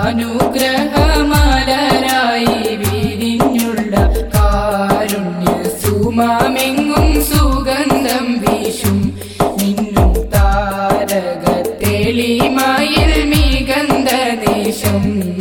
അനുഗ്രഹമലരായി വിരിഞ്ഞുള്ള കാരുണ്യ സുമാമെങ്ങും സുഗന്ധം വീശും മിന്നും താരക തെളിമയിൽ മികந்த ദേശം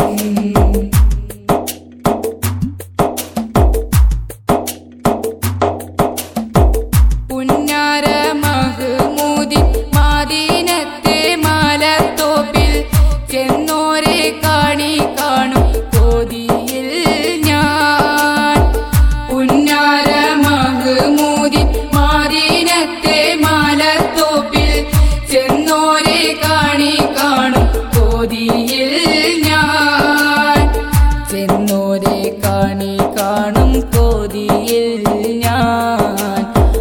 പുന്നാര മഹ്മൂദി മാദീനത്തെ മാലത്തോപ്പിൽ ചെന്നോരെ കാണി കാണും കോതിയിൽ ഞാൻ പുന്നാര മഹ്മൂദി മാദീനത്തെ മാലത്തോപ്പിൽ ചെന്നോരെ കാണി കാണും കോതിയിൽ ഞാൻ ചെന്നോരെ കാണി കാണും കോതിയിൽ ഞാൻ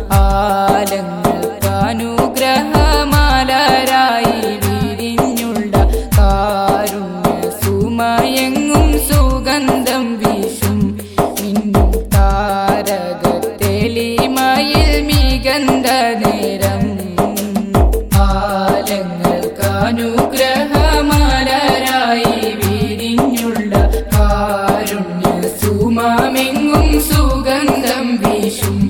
ആലങ്ങൾക്കനുഗ്രഹമാലരായി വിരിഞ്ഞുള്ള കാരുണ്യ സുമയങ്ങും സുഗന്ധം വീശും മിന്നും താരക തെളിമയിൽ മികந்த നേരം ആലങ്ങൾക്കനുഗ്രഹമാലരായി വിരിഞ്ഞുള്ള കാരുണ്യ സുമാമെങ്ങും സുഗന്ധം വീശും